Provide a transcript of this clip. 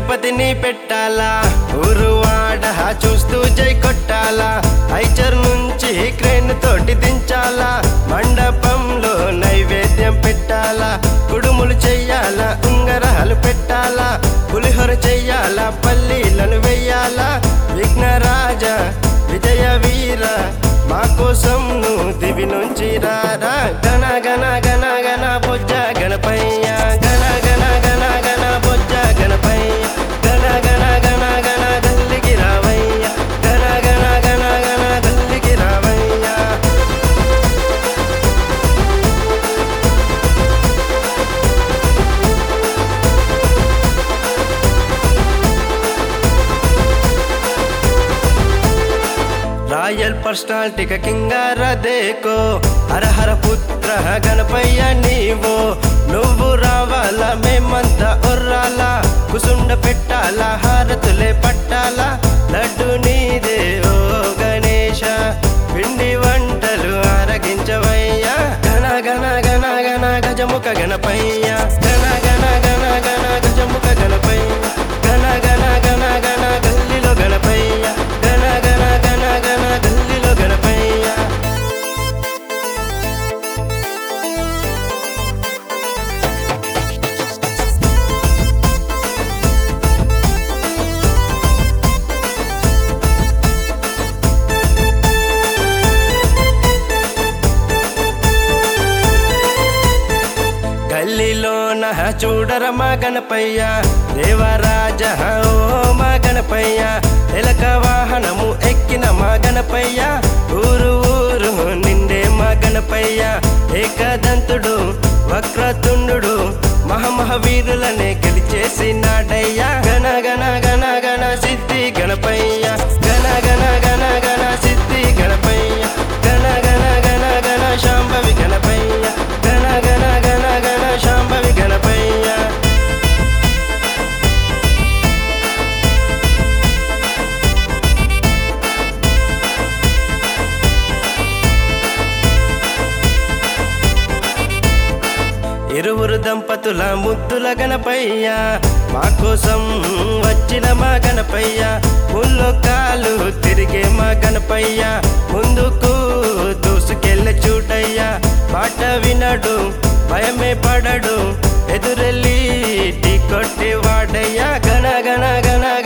గణపతిని పెట్టాలా ఊరు వాడ చూస్తూ జై కొట్టాలా ఐచర్ నుంచి క్రేన్ తోటి దించాలా మండపంలో నైవేద్యం పెట్టాలా కుడుములు చెయ్యాలా ఉంగరాలు పెట్టాలా పులిహోర చెయ్యాలా పల్లీలను వెయ్యాలా విఘ్నరాజ విజయ వీర మా కోసం నువ్వు దివి నుంచి రారా గణ గణ గణ గణ బొజ్జ గణపయ్య గణ గణ గణ గణ బొజ్జ గణపయ్య గణ గణ గణ గణ గల్లికి రావయ్య గణ గణ గణ గణ గల్లికి రావయ్య రాయల్ పర్సనాలిటీ కింగార దేకో హరహర పుత్ర గణపయ్య నీవో నువ్వు రావాలా మేమంతా ఉర్రాలా కుసుండ పెట్టాలా హారతులే పట్టాలా లడ్డు నీదే ఓ గణేశ పిండి వంటలు ఆరగించవయ్యా గణ గణ గణ గణ గజముఖ గణపయ్య గణ గణ గణ గణ గజముఖ గణపయ్య గణ గణ గణ గణ గల్లిలో గణపయ్య గణ గణ గణ గణ గల్లిలో గణపయ్య గల్లీలోన చూడర మా గణపయ్య దేవరాజ ఓ మా గణపయ్య ఎలక వాహనము ఎక్కిన మా గణపయ్య ఊరు ఊరు నిండే మా గణపయ్య ఏకదంతుడు వక్రతుండు మహమహవీరులనే గెలిచేసినాడయ్యా గణ గణ గణ గణ సిద్ధి గణపయ్య గణ గణ గణ గణ సిద్ధి గణపయ్య గణ గణ గణ గణ శాంభవి గణపయ్య గణ గణ గణ గణ శాంభవి గణపయ్య ఇరువురు దంపతుల ముద్దుల గణపయ్య మా కోసం వచ్చిన మా గణపయ్య ముల్లో కాలు తిరిగే మా గణపయ్య ముందుకు దూసుకెళ్ళ చూడయ్యా మాట వినడు భయమే పడడు ఎదురెళ్ళి టీ కొట్టి వాడయ్యా గణ గణ గణ